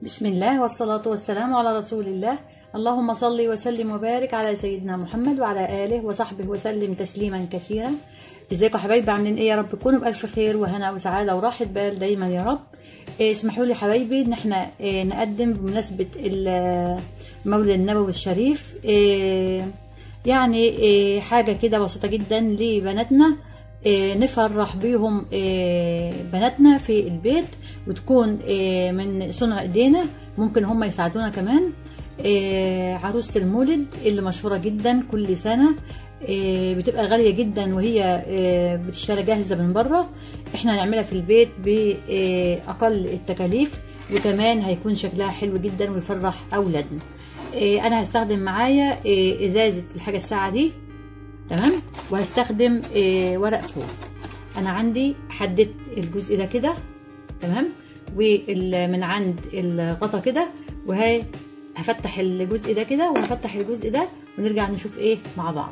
بسم الله والصلاة والسلام على رسول الله اللهم صل وسلم وبارك على سيدنا محمد وعلى آله وصحبه وسلم تسليما كثيرا ازيكم يا حبايبي عاملين ايه يا رب تكونوا بألف خير وهنا وسعادة وراحة بال دايما يا رب إيه اسمحوا لي حبايبي ان احنا إيه نقدم بمناسبة المولد النبوي الشريف إيه يعني إيه حاجة كده بسيطة جدا لبناتنا إيه نفرح بيهم إيه بناتنا في البيت وتكون إيه من صنع ايدينا ممكن هم يساعدونا كمان إيه عروسة المولد اللي مشهورة جدا كل سنة إيه بتبقى غالية جدا وهي إيه بتشترى جاهزة من بره احنا هنعملها في البيت بأقل التكاليف وكمان هيكون شكلها حلو جدا ويفرح أولادنا إيه انا هستخدم معايا إيه ازازة الحاجة الساعة دي تمام وهستخدم إيه ورق فوم انا عندي حددت الجزء ده كده تمام ومن عند الغطا كده وهي هفتح الجزء ده كده وهفتح الجزء ده ونرجع نشوف ايه مع بعض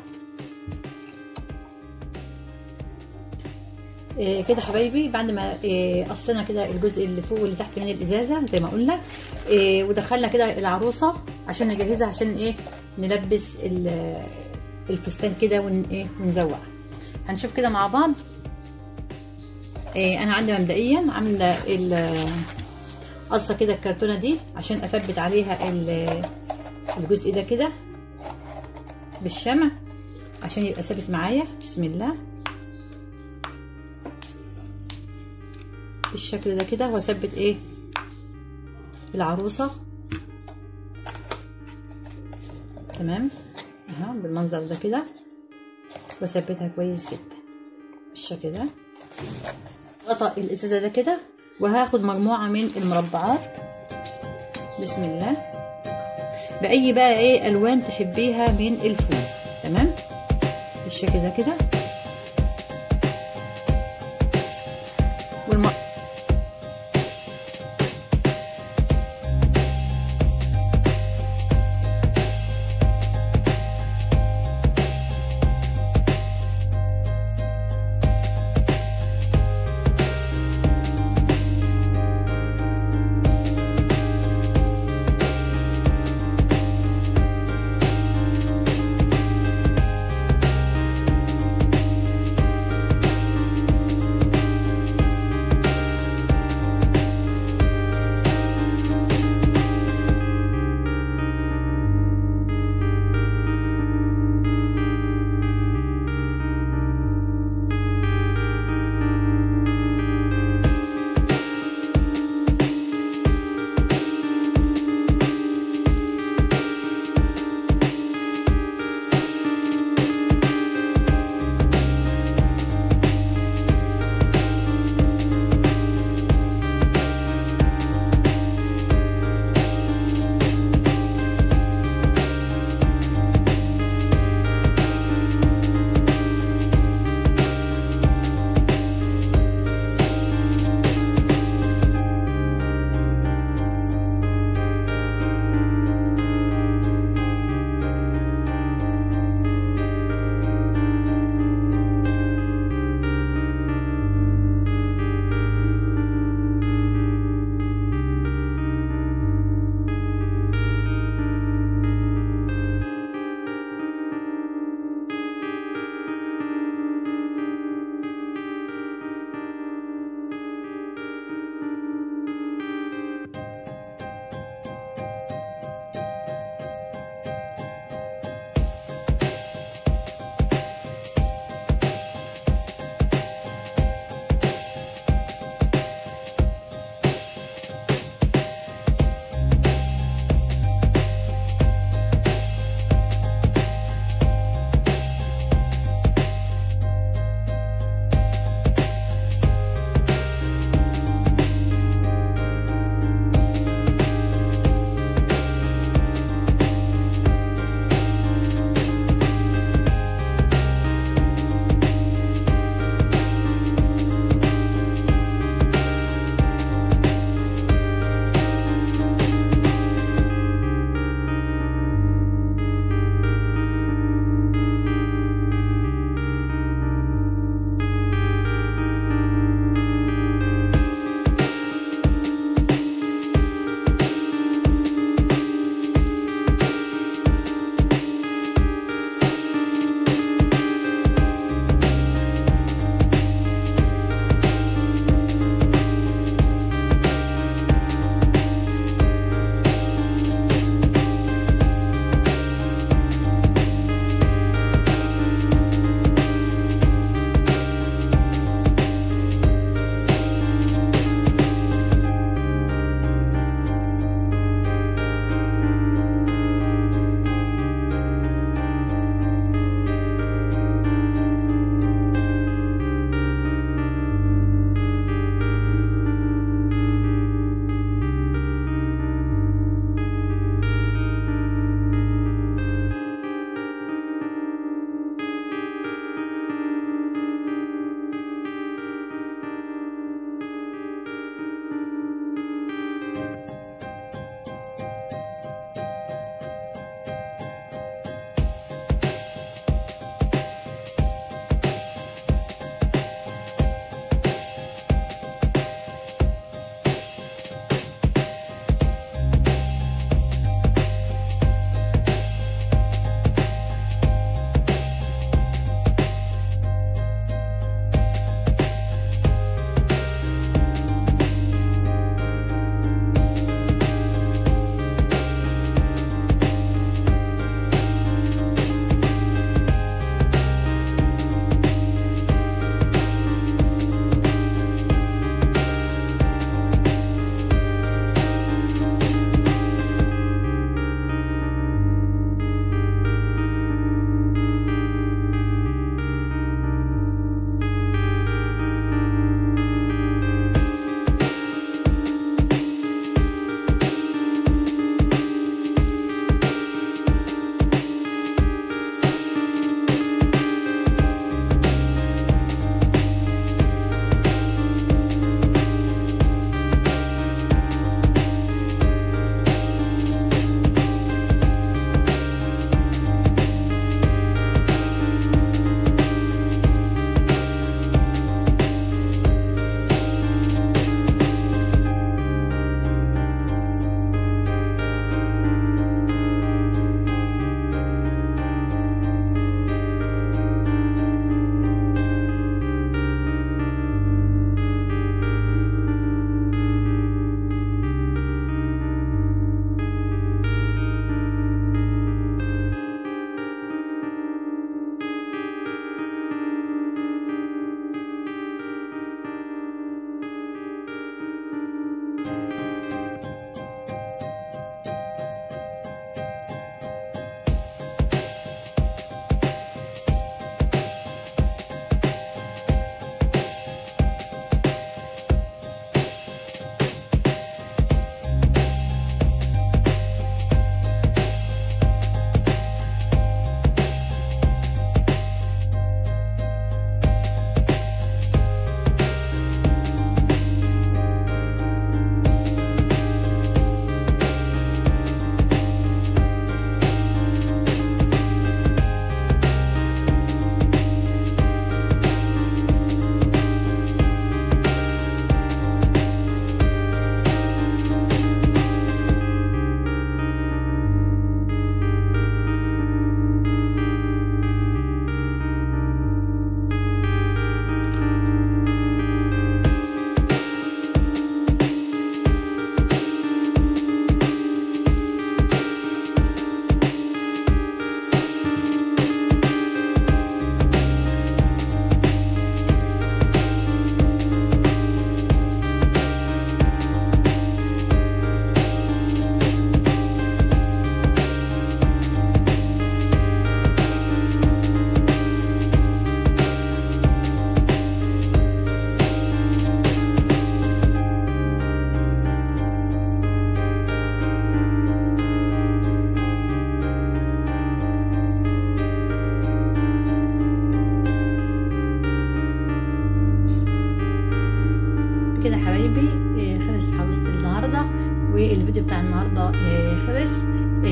إيه كده حبايبي بعد ما إيه قصينا كده الجزء اللي فوق واللي تحت من الازازه زي ما قلنا إيه ودخلنا كده العروسه عشان نجهزها عشان ايه نلبس الفستان كده ون ايه ونزوق هنشوف كده مع بعض إيه انا عندي مبدئيا عامله قصه كده الكرتونه دي عشان اثبت عليها الجزء ده كده بالشمع عشان يبقى ثابت معايا بسم الله بالشكل ده كده واثبت ايه العروسه تمام اهو بالمنظر ده كده واثبتها كويس جدا بالشكل ده غطا الازازه ده كده وهاخد مجموعه من المربعات بسم الله باي بقى ايه الوان تحبيها من الفوم تمام بالشكل ده كده والم...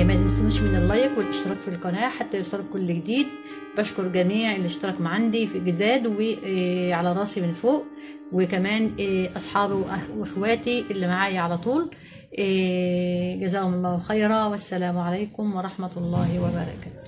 إيه، ما تنسوش من اللايك والاشتراك في القناة حتى يوصلك كل جديد بشكر جميع اللي اشترك مع عندي في جداد وعلى راسي من فوق وكمان إيه، أصحابي وأخ- وإخواتي اللي معايا على طول إيه، جزاهم الله خيرا والسلام عليكم ورحمة الله وبركاته